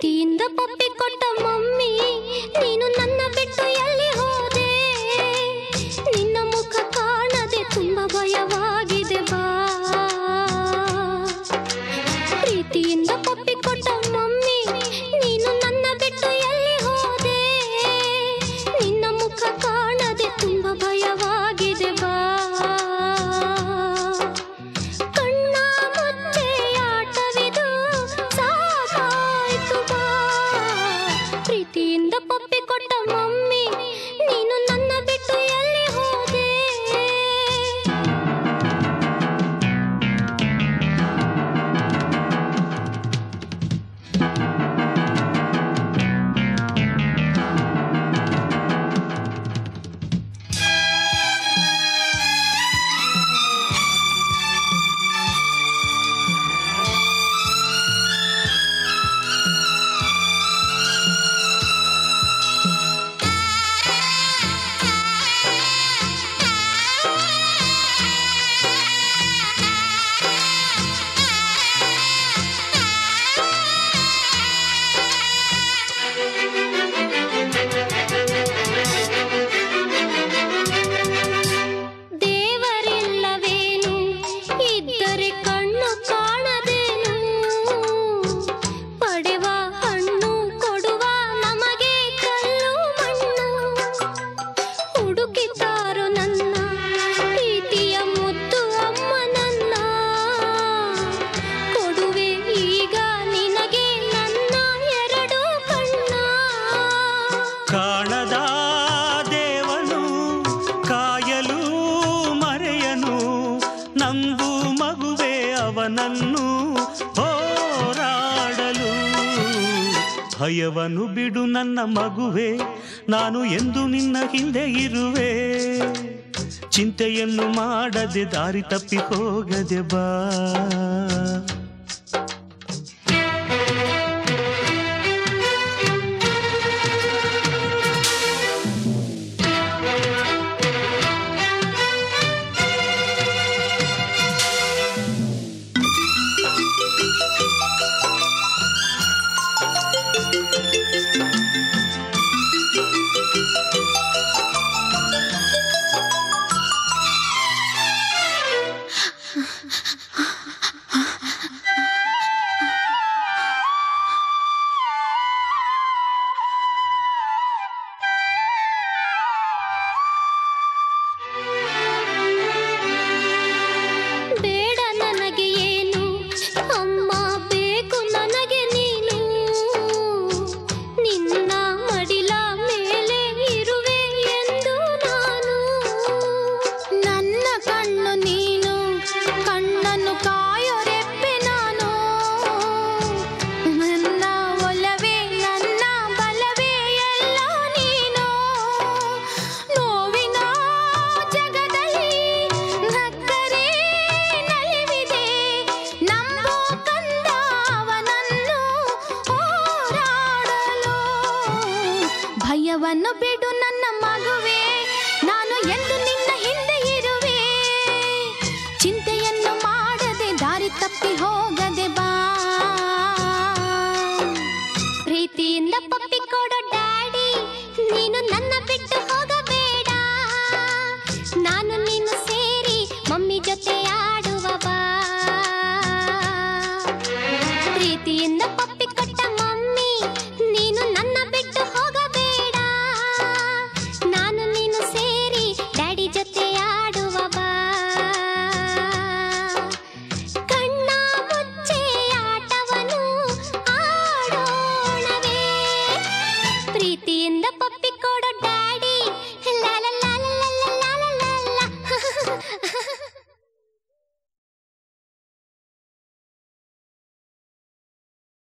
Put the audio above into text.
ಪ್ರೀತಿಯಿಂದ ಪಪ್ಪಿ ಕೊಟ್ಟ ಮಮ್ಮಿ ನೀನು ನನ್ನ ಬಿಟ್ಟು ಎಲ್ಲಿ ಹೋದೆ ನಿನ್ನ ಮುಖ ಕಾಣದೆ ತುಂಬ ಭಯವಾಗಿದೆ ಬಾ ಪ್ರೀತಿಯಿಂದ ಪಪ್ಪಿ ಕೊಟ್ಟ ಮಮ್ಮಿ ನೀನು ನನ್ನ ಬಿಟ್ಟು ಎಲ್ಲಿ ಹೋದೆ ನಿನ್ನ ಮುಖ ಕಾಣದೆ ತುಂಬ ಭಯವಾಗಿದೆ ಬಾ ಕಣ್ಣ ಮುಚ್ಚೆ ಆಟವಿದು ಸಾಕಾಯ್ತು ಬಾ ಪ್ರೀತಿಯಿಂದ ಪಪ್ಪಿ ಕೊಟ್ಟ ಮಮ್ಮಿ ನೀನು ನನ್ನ ಬಿಟ್ಟು ಎಲ್ಲಿ ಹೋದೆ ದೇವರಿಲ್ಲವೇನು ಇದ್ದರೆ ಕಣ್ಣು ಕಾಣದೇನು ಪಡೆವ ಹಣ್ಣು ಕೊಡುವ ನಮಗೆ ಕಲ್ಲು ಮಣ್ಣು ಹುಡುಕಿತಾರೋ ನನ್ನ ಪ್ರೀತಿಯ ಮುದ್ದು ಅಮ್ಮ ನನ್ನ ಕೊಡುವೆ ಈಗ ನಿನಗೆ ನನ್ನ ಎರಡು ಕಣ್ಣ ಕಾಣದ ದೇವನು ಕಾಯಲು ಮರೆಯನು ನಂಬು ಮಗುವೆ ಅವನನ್ನು ಹೋರಾಡಲು ಭಯವನ್ನು ಬಿಡು ನನ್ನ ಮಗುವೆ ನಾನು ಎಂದು ನಿನ್ನ ಹಿಂದೆ ಇರುವೆ ಚಿಂತೆಯನ್ನು ಮಾಡದೆ ದಾರಿ ತಪ್ಪಿ ಹೋಗದೆ ಬಾ ಬೇಡ ನನಗೆ ಏನು ಅಮ್ಮ ಬೇಕು ನನಗೆ ನೀನು ನಿನ್ನ ಮಡಿಲ ಮೇಲೆ ಇರುವೆ ಎಂದು ನಾನು ನನ್ನ ಕಣ್ಣು ನೀನು ಕಣ್ಣನ್ನು ಕಾಯೋ ರೆಪ್ಪೆ ನಾನು ನನ್ನ ಒಲವೇ ನನ್ನ ಬಲವೇ ಎಲ್ಲ ನೀನು ನೋವಿನ ಜಗದಲ್ಲಿ ನಕ್ಕರೆ ನಲಿವಿದೆ ನಂಬೋ ಕಂದ ಅವನನ್ನು ಹೋರಾಡಲು ಭಯವನ್ನು ಬಿಡು ನನ್ನ ಮಗುವೆ ನಾನು ಎಂದು ನಿನ್ನ ಹಿಂದೆ ಇರುವೆ ಚಿಂತೆಯನ್ನು ಮಾಡದೆ ದಾರಿ ತಪ್ಪಿ ಹೋಗದೆ ಬಾ ಪ್ರೀತಿಯಿಂದ ಪಪ್ಪಿ ಕೊಡೋ ಡ್ಯಾಡಿ ನೀನು ನನ್ನ ಬಿಟ್ಟು ಹೋಗಬೇಡ ನಾನು ನೀನು ಸೇರಿ ಮಮ್ಮಿ ಜೊತೆ ಆಡುವ ಬಾ ಪ್ರೀತಿಯಿಂದ ಪಪ್ಪಿ ಕೊಟ್ಟ ಮಮ್ಮಿ ನೀನು ನನ್ನ ಬಿಟ್ಟು ಹೋಗಬೇಡ ನಾನು ನೀನು ಸೇರಿ ಡ್ಯಾಡಿ ಜೊತೆ ಆಡುವ ಬಾ ಕಣ್ಣ ಮುಚ್ಚೆ ಆಟವನು ಆಡೋಣವೇ ಪ್ರೀತಿಯಿಂದ ಪಪ್ಪಿ ಕೊಡೋ